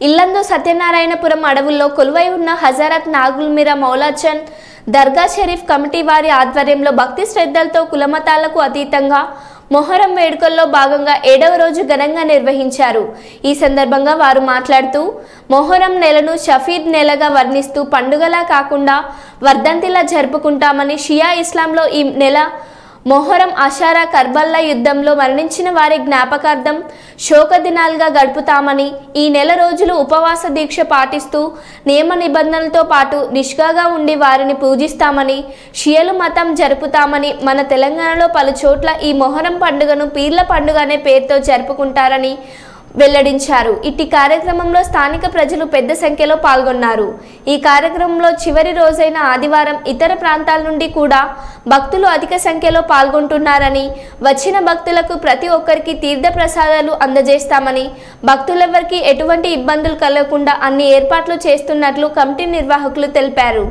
ఇల్లందు సత్యనారాయణపురం అడవుల్లో కొలువై ఉన్న హజరత్ నాగుల్మిరా మౌలాచంద్ దర్గా షరీఫ్ కమిటీ వారి ఆధ్వర్యంలో భక్తి శ్రద్ధలతో కులమతాలకు అతీతంగా మొహరం వేడుకల్లో భాగంగా ఏడవ రోజు ఘనంగా నిర్వహించారు ఈ సందర్భంగా వారు మాట్లాడుతూ మొహరం నెలను షఫీద్ నెలగా వర్ణిస్తూ పండుగలా కాకుండా వర్ధంతిలా జరుపుకుంటామని షియా ఇస్లాంలో ఈ నెల మొహరం అషారా కర్బల్లా యుద్ధంలో మరణించిన వారి జ్ఞాపకార్థం శోక దినాలుగా గడుపుతామని ఈ నెల రోజులు ఉపవాస దీక్ష పాటిస్తూ నియమ నిబంధనలతో పాటు నిష్కాగా ఉండి వారిని పూజిస్తామని షియలు మతం జరుపుతామని మన తెలంగాణలో పలు చోట్ల ఈ మొహరం పండుగను పీర్ల పండుగ అనే పేరుతో జరుపుకుంటారని వెల్లడించారు ఇట్టి కార్యక్రమంలో స్థానిక ప్రజలు పెద్ద సంఖ్యలో పాల్గొన్నారు ఈ కార్యక్రమంలో చివరి రోజైన ఆదివారం ఇతర ప్రాంతాల నుండి కూడా భక్తులు అధిక సంఖ్యలో పాల్గొంటున్నారని వచ్చిన భక్తులకు ప్రతి ఒక్కరికి తీర్థ ప్రసాదాలు అందజేస్తామని భక్తులెవరికి ఎటువంటి ఇబ్బందులు కలగకుండా అన్ని ఏర్పాట్లు చేస్తున్నట్లు కమిటీ నిర్వాహకులు తెలిపారు